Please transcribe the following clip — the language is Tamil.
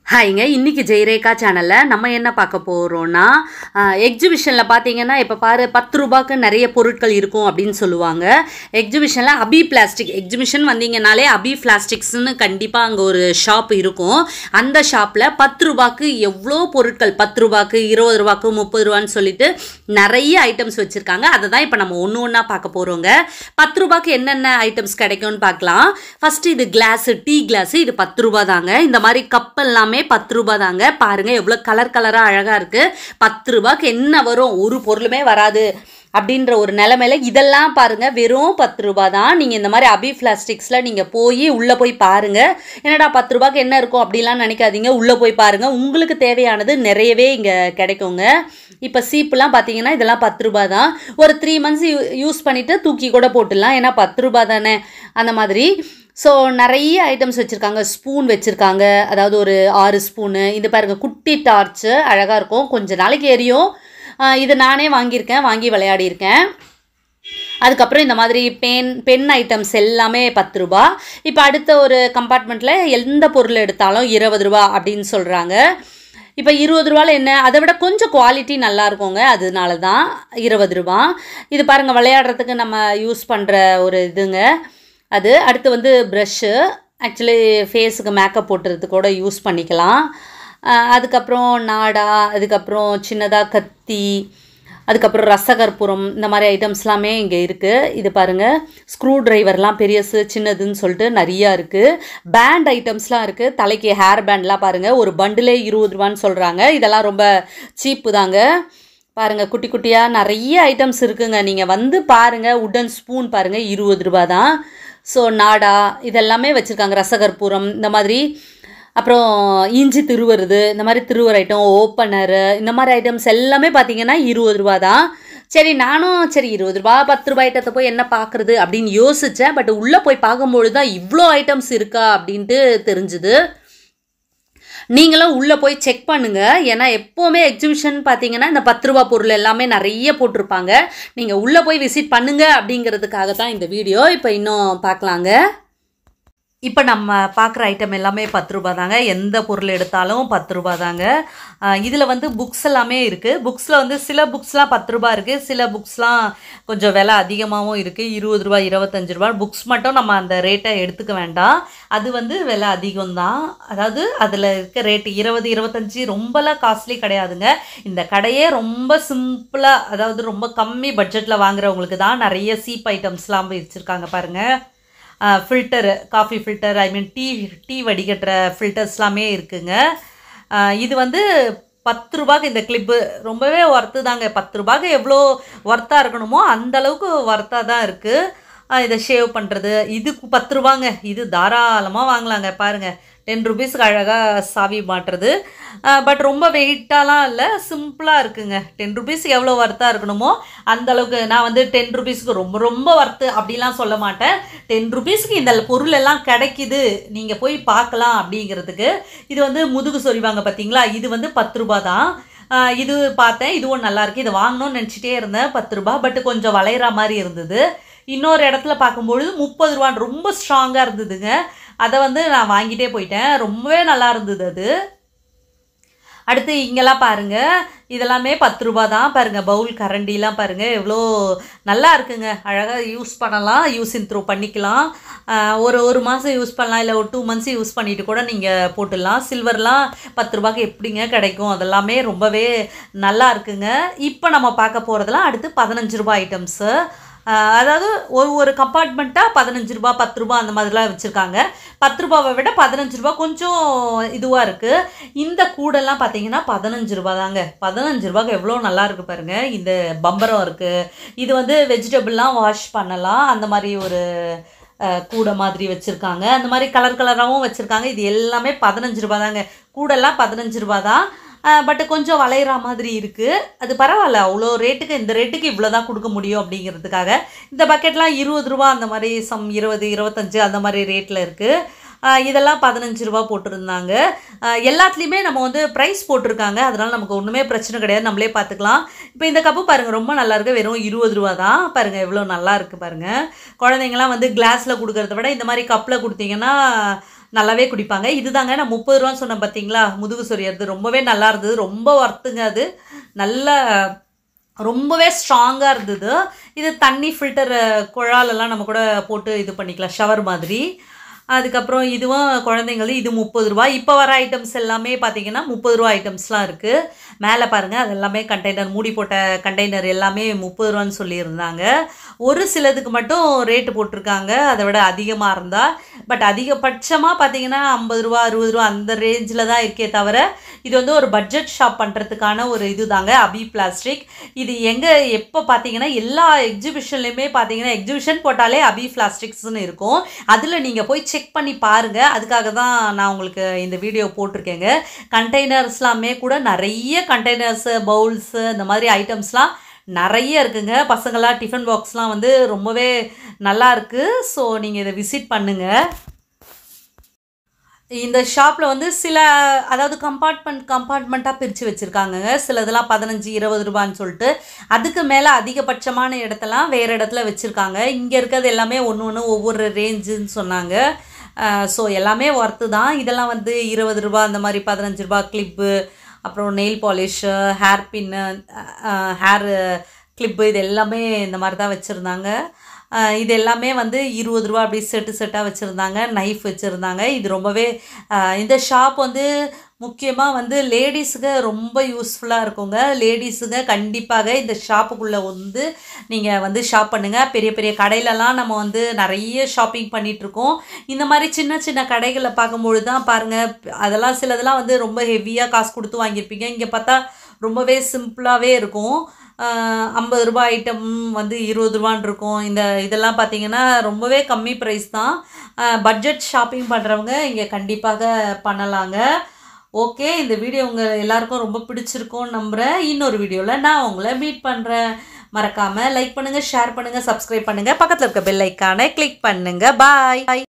ஹாய்ங்க இன்னைக்கு ஜெயரேகா சேனலில் நம்ம என்ன பார்க்க போகிறோம்னா எக்ஸிபிஷனில் பார்த்தீங்கன்னா இப்போ பாரு பத்து ரூபாய்க்கு நிறைய பொருட்கள் இருக்கும் அப்படின்னு சொல்லுவாங்க எக்ஸிபிஷனில் அபி பிளாஸ்டிக் எக்ஸிபிஷன் வந்தீங்கனாலே அபி பிளாஸ்டிக்ஸ்னு கண்டிப்பாக அங்கே ஒரு ஷாப் இருக்கும் அந்த ஷாப்பில் பத்து ரூபாய்க்கு எவ்வளோ பொருட்கள் பத்து ரூபாய்க்கு இருபது ரூபாய்க்கு முப்பது ரூபான்னு சொல்லிட்டு நிறைய ஐட்டம்ஸ் வச்சுருக்காங்க அதை தான் இப்போ நம்ம ஒன்று ஒன்றா பார்க்க போகிறோங்க பத்து ரூபாய்க்கு என்னென்ன ஐட்டம்ஸ் கிடைக்கும்னு பார்க்கலாம் ஃபஸ்ட்டு இது கிளாஸு டீ கிளாஸு இது பத்து ரூபா தாங்க இந்த மாதிரி கப் எல்லாமே பத்து ரூபா தாங்க பாருங்க எவ்வளோ கலர் கலராக அழகாக இருக்குது பத்து ரூபாய்க்கு என்ன வரும் ஒரு பொருளுமே வராது அப்படின்ற ஒரு நிலமையில இதெல்லாம் பாருங்க வெறும் பத்து ரூபா தான் நீங்கள் இந்த மாதிரி அபி பிளாஸ்டிக்ஸில் நீங்கள் போய் உள்ளே போய் பாருங்க என்னடா பத்து ரூபாய்க்கு என்ன இருக்கும் அப்படிலாம் நினைக்காதீங்க உள்ளே போய் பாருங்க உங்களுக்கு தேவையானது நிறையவே இங்கே கிடைக்குங்க இப்போ சீப்புலாம் பார்த்தீங்கன்னா இதெல்லாம் பத்து ரூபா தான் ஒரு த்ரீ மந்த்ஸ் யூஸ் பண்ணிவிட்டு தூக்கி கூட போட்டுடலாம் ஏன்னா பத்து ரூபா தானே அந்த மாதிரி ஸோ நிறைய ஐட்டம்ஸ் வச்சுருக்காங்க ஸ்பூன் வச்சுருக்காங்க அதாவது ஒரு ஆறு ஸ்பூனு இது பாருங்கள் குட்டி டார்ச்சு அழகாக இருக்கும் கொஞ்சம் நாளைக்கு எரியும் ஆஹ் இது நானே வாங்கியிருக்கேன் வாங்கி விளையாடியிருக்கேன் அதுக்கப்புறம் இந்த மாதிரி பென் பென் ஐட்டம்ஸ் எல்லாமே பத்து ரூபா இப்போ அடுத்த ஒரு கம்பார்ட்மெண்ட்டில் எந்த பொருள் எடுத்தாலும் இருபது ரூபா அப்படின்னு சொல்கிறாங்க இப்போ இருபது ரூபாவில் என்ன அதை விட கொஞ்சம் குவாலிட்டி நல்லா இருக்குங்க அதனால தான் இருபது ரூபா இது பாருங்கள் விளையாடுறதுக்கு நம்ம யூஸ் பண்ணுற ஒரு இதுங்க அது அடுத்து வந்து ப்ரஷ்ஷு ஆக்சுவலி ஃபேஸுக்கு மேக்கப் போட்டுறதுக்கு கூட யூஸ் பண்ணிக்கலாம் அஹ் அதுக்கப்புறம் நாடா அதுக்கப்புறம் சின்னதாக கத்தி அதுக்கப்புறம் ரசகற்புரம் இந்த மாதிரி ஐட்டம்ஸ்லாமே இங்கே இருக்குது இது பாருங்கள் ஸ்க்ரூ டிரைவர்லாம் பெரியசு சின்னதுன்னு சொல்லிட்டு நிறையா இருக்குது பேண்ட் ஐட்டம்ஸ்லாம் இருக்குது தலைக்கு ஹேர் பேண்ட்லாம் பாருங்கள் ஒரு பண்டிலே இருபது ரூபான்னு சொல்கிறாங்க இதெல்லாம் ரொம்ப சீப்பு தாங்க பாருங்க குட்டி குட்டியாக நிறைய ஐட்டம்ஸ் இருக்குங்க நீங்கள் வந்து பாருங்கள் உடன் ஸ்பூன் பாருங்கள் இருபது ரூபா தான் ஸோ நாடா இதெல்லாமே வச்சுருக்காங்க ரசகற்பூரம் இந்த மாதிரி அப்புறம் இஞ்சி திருவருது இந்த மாதிரி திருவர் ஐட்டம் ஓப்பனரு இந்த மாதிரி ஐட்டம்ஸ் எல்லாமே பார்த்தீங்கன்னா இருபது ரூபா தான் சரி நானும் சரி இருபது ரூபா பத்து ரூபாய் ஐட்டத்தை போய் என்ன பார்க்குறது அப்படின்னு யோசித்தேன் பட் உள்ளே போய் பார்க்கும்பொழுது தான் இவ்வளோ ஐட்டம்ஸ் இருக்கா அப்படின்ட்டு தெரிஞ்சுது நீங்களும் உள்ளே போய் செக் பண்ணுங்க ஏன்னா எப்போவுமே எக்ஸிபிஷன் பார்த்தீங்கன்னா இந்த பத்து ரூபா பொருள் எல்லாமே நிறைய போட்டிருப்பாங்க நீங்கள் உள்ளே போய் விசிட் பண்ணுங்க அப்படிங்கிறதுக்காக தான் இந்த வீடியோ இப்போ இன்னும் பார்க்கலாங்க இப்போ நம்ம பார்க்குற ஐட்டம் எல்லாமே பத்து ரூபா தாங்க எந்த பொருள் எடுத்தாலும் பத்து ரூபா தாங்க இதில் வந்து புக்ஸ் எல்லாமே இருக்குது புக்ஸில் வந்து சில புக்ஸ்லாம் பத்து ரூபா இருக்குது சில புக்ஸ்லாம் கொஞ்சம் விலை அதிகமாகவும் இருக்குது இருபது ரூபா இருபத்தஞ்சு ரூபா புக்ஸ் மட்டும் நம்ம அந்த ரேட்டை எடுத்துக்க வேண்டாம் அது வந்து விலை அதிகம்தான் அதாவது அதில் இருக்க ரேட்டு இருபது இருபத்தஞ்சி ரொம்பலாம் காஸ்ட்லி கிடையாதுங்க இந்த கடையே ரொம்ப சிம்பிளாக அதாவது ரொம்ப கம்மி பட்ஜெட்டில் வாங்குறவங்களுக்கு தான் நிறைய சீப் ஐட்டம்ஸ்லாம் வச்சுருக்காங்க பாருங்கள் filter coffee filter I mean tea tea வடிகட்டுற ஃபில்டர்ஸ்லாமே இருக்குங்க அஹ் இது வந்து பத்து ரூபாய்க்கு இந்த கிளிப்பு ரொம்பவே ஒர்த்து தாங்க பத்து ரூபாய்க்கு எவ்வளோ ஒர்த்தாக இருக்கணுமோ அந்த அளவுக்கு ஒர்த்தாக தான் இருக்குது இதை ஷேவ் பண்ணுறது இதுக்கு பத்து ரூபாங்க இது தாராளமாக வாங்கலாங்க பாருங்கள் டென் ருபீஸ்க்கு அழகாக சாவி மாட்டுறது பட் ரொம்ப வெயிட்டாலாம் இல்லை சிம்பிளாக இருக்குங்க டென் ருபீஸ்க்கு எவ்வளோ ஒர்த்தாக இருக்கணுமோ அந்த அளவுக்கு நான் வந்து டென் ருபீஸ்க்கு ரொம்ப ரொம்ப ஒர்த்து அப்படிலாம் சொல்ல மாட்டேன் டென் ருபீஸ்க்கு இந்த பொருள் எல்லாம் கிடைக்குது நீங்கள் போய் பார்க்கலாம் அப்படிங்கிறதுக்கு இது வந்து முதுகு சொறிவாங்க பார்த்தீங்களா இது வந்து பத்து ரூபா தான் ஆஹ் இது பார்த்தேன் இதுவும் நல்லா இருக்கு இதை வாங்கணும்னு நினச்சிட்டே இருந்தேன் பத்து ரூபா பட் கொஞ்சம் வளையிற மாதிரி இருந்தது இன்னொரு இடத்துல பார்க்கும்பொழுது முப்பது ரூபான்னு ரொம்ப ஸ்ட்ராங்காக இருந்ததுங்க அதை வந்து நான் வாங்கிட்டே போயிட்டேன் ரொம்பவே நல்லா இருந்தது அது அடுத்து இங்கெல்லாம் பாருங்கள் இதெல்லாமே பத்து ரூபா தான் பாருங்கள் பவுல் கரண்டிலாம் பாருங்கள் எவ்வளோ நல்லா இருக்குங்க அழகாக யூஸ் பண்ணலாம் யூஸ் இன் த்ரூ பண்ணிக்கலாம் ஆஹ் ஒரு ஒரு மாதம் யூஸ் பண்ணலாம் இல்லை ஒரு டூ மந்த்ஸ் யூஸ் பண்ணிட்டு கூட நீங்கள் போட்டுடலாம் சில்வர்லாம் பத்து ரூபாய்க்கு எப்படிங்க கிடைக்கும் அதெல்லாமே ரொம்பவே நல்லா இருக்குங்க இப்போ நம்ம பார்க்க போகிறதெல்லாம் அடுத்து பதினஞ்சு ரூபாய் ஐட்டம்ஸு ஆஹ் அதாவது ஒரு ஒரு கம்பார்ட்மெண்ட்டாக பதினஞ்சு ரூபா பத்து ரூபா அந்த மாதிரிலாம் வச்சுருக்காங்க பத்து ரூபாவை விட பதினஞ்சு ரூபா கொஞ்சம் இதுவாக இருக்குது இந்த கூடெல்லாம் பார்த்தீங்கன்னா பதினஞ்சு ரூபா தாங்க பதினஞ்சு ரூபாய்க்கு எவ்வளோ நல்லா இருக்கு பாருங்க இந்த பம்பரம் இருக்குது இது வந்து வெஜிடபிள்லாம் வாஷ் பண்ணலாம் அந்த மாதிரி ஒரு அஹ், கூடை மாதிரி வச்சுருக்காங்க அந்த மாதிரி கலர் கலராகவும் வச்சுருக்காங்க இது எல்லாமே பதினஞ்சு ரூபா தாங்க கூடெல்லாம் பதினஞ்சு ரூபா தான் பட் கொஞ்சம் வளையிற மாதிரி இருக்குது அது பரவாயில்ல அவ்வளோ ரேட்டுக்கு இந்த ரேட்டுக்கு இவ்வளோ தான் கொடுக்க முடியும் அப்படிங்கிறதுக்காக இந்த பக்கெட்லாம் இருபது ரூபா அந்த மாதிரி சம் இருபது இருபத்தஞ்சு அந்த மாதிரி ரேட்டில் இருக்குது இதெல்லாம் பதினஞ்சு ரூபா போட்டிருந்தாங்க ஆஹ் எல்லாத்துலேயுமே நம்ம வந்து ப்ரைஸ் போட்டிருக்காங்க அதனால் நமக்கு ஒன்றுமே பிரச்சனை கிடையாது நம்மளே பார்த்துக்கலாம் இப்போ இந்த கப்பு பாருங்கள் ரொம்ப நல்லா இருக்கு வெறும் இருபது ரூபா தான் பாருங்கள் எவ்வளோ நல்லா இருக்குது பாருங்கள் குழந்தைங்கலாம் வந்து கிளாஸில் கொடுக்கறத விட இந்த மாதிரி கப்பில் கொடுத்தீங்கன்னா நல்லாவே குடிப்பாங்க இதுதாங்க நான் முப்பது ரூபான்னு சொன்னேன் பார்த்தீங்களா முதுகு சொரியறது ரொம்பவே நல்லா இருந்தது ரொம்ப ஒர்த்துங்க அது நல்ல ரொம்பவே ஸ்ட்ராங்காக இருந்தது இது தண்ணி ஃபில்டர் குழாலெல்லாம் நம்ம கூட போட்டு இது பண்ணிக்கலாம் ஷவர் மாதிரி அதுக்கப்புறம் இதுவும் குழந்தைங்களது இது முப்பது ரூபா இப்போ வர ஐட்டம்ஸ் எல்லாமே பார்த்தீங்கன்னா முப்பது ரூபா ஐட்டம்ஸ்லாம் இருக்குது மேலே பாருங்கள் அது எல்லாமே கண்டெய்னர் மூடி போட்ட கண்டெய்னர் எல்லாமே முப்பது ரூபான்னு சொல்லியிருந்தாங்க ஒரு சிலதுக்கு மட்டும் ரேட்டு போட்டிருக்காங்க அதை விட அதிகமாக இருந்தால் பட் அதிகபட்சமாக பார்த்தீங்கன்னா ஐம்பது ரூபா அறுபது ரூபா அந்த ரேஞ்சில் தான் இருக்கே தவிர இது வந்து ஒரு பட்ஜெட் ஷாப் பண்ணுறதுக்கான ஒரு இது தாங்க அபி பிளாஸ்டிக் இது எங்கே எப்போ பார்த்தீங்கன்னா எல்லா எக்ஸிபிஷன்லையுமே பார்த்தீங்கன்னா எக்ஸிபிஷன் போட்டாலே அபி பிளாஸ்டிக்ஸ்னு இருக்கும் அதில் நீங்கள் போய் செக் பண்ணி பாருங்கள் அதுக்காக தான் நான் உங்களுக்கு இந்த வீடியோ போட்டிருக்கேங்க கண்டெய்னர்ஸ்லாமே கூட நிறைய கண்டெய்னர்ஸு பவுல்ஸு இந்த மாதிரி ஐட்டம்ஸ்லாம் நிறைய இருக்குங்க பசங்களாம் டிஃபன் பாக்ஸ்லாம் வந்து ரொம்பவே நல்லா இருக்குது ஸோ நீங்கள் இதை விசிட் பண்ணுங்கள் இந்த ஷாப்பில் வந்து சில அதாவது கம்பார்ட்மெண்ட் கம்பார்ட்மெண்ட்டாக பிரித்து வச்சுருக்காங்கங்க சில இதெல்லாம் பதினஞ்சு இருபது ரூபான்னு சொல்லிட்டு அதுக்கு மேலே அதிகபட்சமான இடத்தெல்லாம் வேறு இடத்துல வச்சுருக்காங்க இங்கே இருக்கிறது எல்லாமே ஒன்று ஒன்று ஒவ்வொரு ரேஞ்சுன்னு சொன்னாங்க ஸோ எல்லாமே ஒர்த்து தான் இதெல்லாம் வந்து இருபது ரூபா அந்த மாதிரி பதினஞ்சு ரூபா கிளிப்பு அப்புறம் nail polish hair pin hair clip இது எல்லாமே இந்த மாதிரி தான் வச்சுருந்தாங்க இது எல்லாமே வந்து இருபது ரூபா அப்படி செட்டு செட்டாக வச்சுருந்தாங்க நைஃப் வச்சுருந்தாங்க இது ரொம்பவே இந்த ஷாப் வந்து முக்கியமாக வந்து லேடிஸுக்கு ரொம்ப யூஸ்ஃபுல்லாக இருக்குங்க லேடிஸுங்க கண்டிப்பாக இந்த ஷாப்புக்குள்ளே வந்து நீங்கள் வந்து ஷாப் பண்ணுங்கள் பெரிய பெரிய கடையிலலாம் நம்ம வந்து நிறைய ஷாப்பிங் பண்ணிகிட்ருக்கோம் இந்த மாதிரி சின்ன சின்ன கடைகளில் பார்க்கும்பொழுது தான் பாருங்கள் அதெல்லாம் சிலதெல்லாம் வந்து ரொம்ப ஹெவியாக காசு கொடுத்து வாங்கியிருப்பீங்க இங்கே பார்த்தா ரொம்பவே சிம்பிளாகவே இருக்கும் ஐம்பது ரூபாய் ஐட்டம் வந்து இருபது ரூபான்னு இருக்கும் இந்த இதெல்லாம் பார்த்தீங்கன்னா ரொம்பவே கம்மி ப்ரைஸ் தான் பட்ஜெட் ஷாப்பிங் பண்ணுறவங்க இங்கே கண்டிப்பாக பண்ணலாங்க ஓகே இந்த வீடியோ உங்கள் எல்லாருக்கும் ரொம்ப பிடிச்சிருக்கும்னு நம்புகிறேன் இன்னொரு வீடியோவில் நான் உங்களை மீட் பண்ணுறேன் மறக்காமல் லைக் பண்ணுங்கள் ஷேர் பண்ணுங்கள் சப்ஸ்கிரைப் பண்ணுங்கள் பக்கத்தில் இருக்க பெல் ஐக்கானை கிளிக் பண்ணுங்கள் பாய்